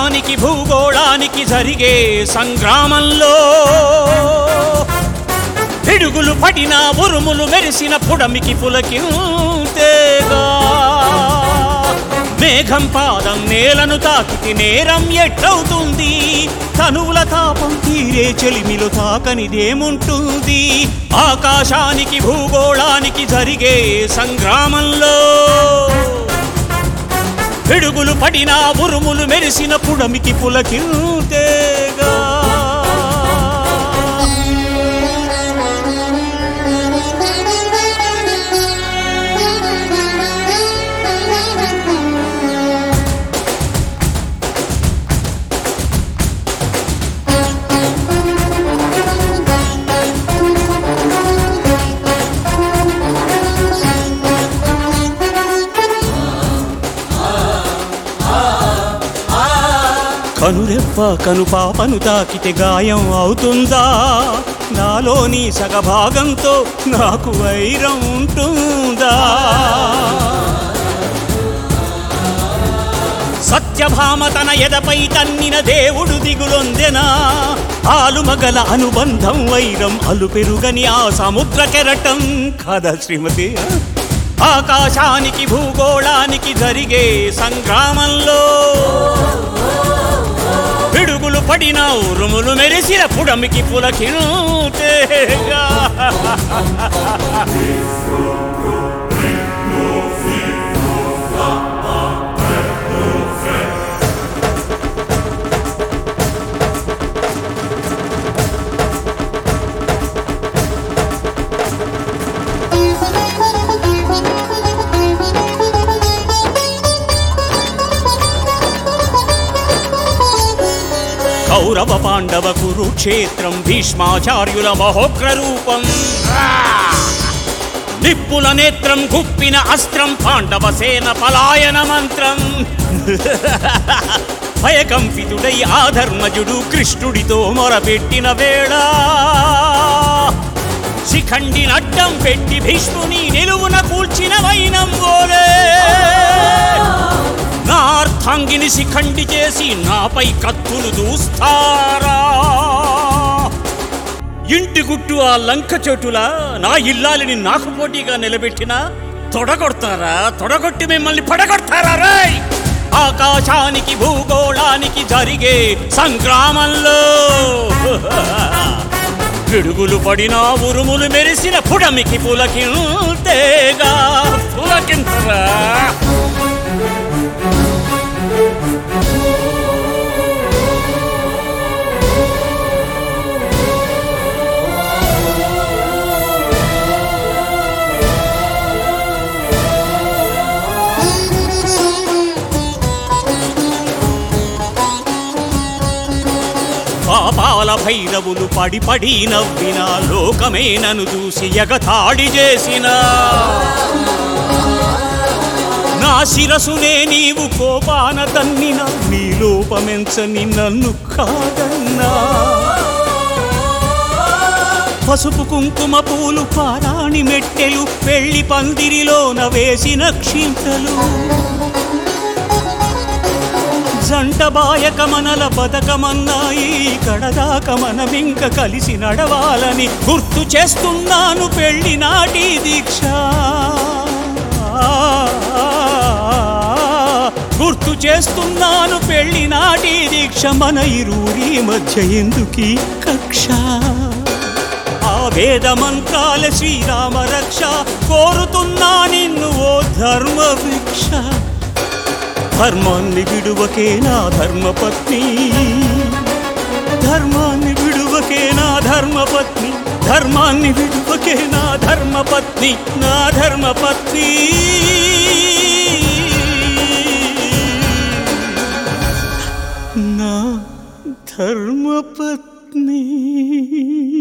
ఆకాశానికి భూగోళానికి జరిగే సంగ్రామంలో పిడుగులు పడిన ఉరుములు మెరిసిన పుడమికి పులకింతేగా మేఘం పాదం నేలను తాకితి నేరం ఎట్లవుతుంది తనువుల తాపం తీరే చెలిమిలు తాకనిదేముంటుంది ఆకాశానికి భూగోళానికి జరిగే సంగ్రామంలో పిడుగులు పడిన ఉరుములు మెరిసిన పుడమికి పులకింతేగా కనురెప్ప కను పాపను తాకితే గాయం అవుతుందా నాలోని సగభాగంతో నాకు వైరం ఉంటుందా సత్యభామ తన ఎదపై తన్నిన దేవుడు దిగులొందెనా ఆలుమగల అనుబంధం వైరం అలు పెరుగని ఆ సముద్ర కెరటం కదా శ్రీమతి ఆకాశానికి భూగోళానికి జరిగే సంగ్రామంలో పిడుగులు పడిన ఉరుములు మెరిసిన పుడమికి పులకినుతేగా కౌరవ పాండవ కురుక్షేత్రం భీష్మాచార్యుల మహోగ్ర రూపం నిప్పుల నేత్రం గుప్పిన అస్త్రం పాండవ సేన పలాయన మంత్రం భయకంపితుడై ఆధర్మజుడు కృష్ణుడితో మొరపెట్టిన వేళ శిఖండి నడ్డం పెట్టి భీష్ముని నిలువున కూల్చిన వైనం గోలే నా అర్థాంగిని శిఖండి చేసి నాపై కత్తులు దూస్తారా ఇంటి గుట్టు ఆ లంక చోటులా నా ఇల్లాలిని నాకు పోటీగా నిలబెట్టిన తొడగొడతారా తొడగొట్టి మిమ్మల్ని పడగొడతారా రాయ్ ఆకాశానికి భూగోళానికి జరిగే సంగ్రామంలో పిడుగులు పడిన ఉరుములు మెరిసిన పుడమికి పులకింతేగా పులకింతరా పాపాల భైరవులు పడి పడి నవ్విన లోకమే నన్ను చూసి ఎగతాడి చేసిన నా శిరసునే నీవు కోపాన తన్నిన నీ లోపమెంచని నన్ను కాదన్నా పసుపు కుంకుమ పూలు పారాణి మెట్టెలు పెళ్లి పందిరిలోన వేసిన క్షింతలు జంట బాయక మనల బతకమన్నాయి కడదాక మనమింక కలిసి నడవాలని గుర్తు చేస్తున్నాను పెళ్లి నాటి దీక్ష గుర్తు చేస్తున్నాను పెళ్లి నాటి దీక్ష మన ఇరువురి మధ్య ఎందుకీ కక్ష ఆ వేద మంత్రాల శ్రీరామ రక్ష కోరుతున్నా నిన్ను ఓ ధర్మ భిక్ష ధర్మాన్ని విడువకే నా ధర్మపత్ని ధర్మాన్ని విడువకే నా ధర్మపత్ని ధర్మాన్ని విడువకే నా ధర్మపత్ని నా ధర్మపత్ని నా ధర్మపత్ని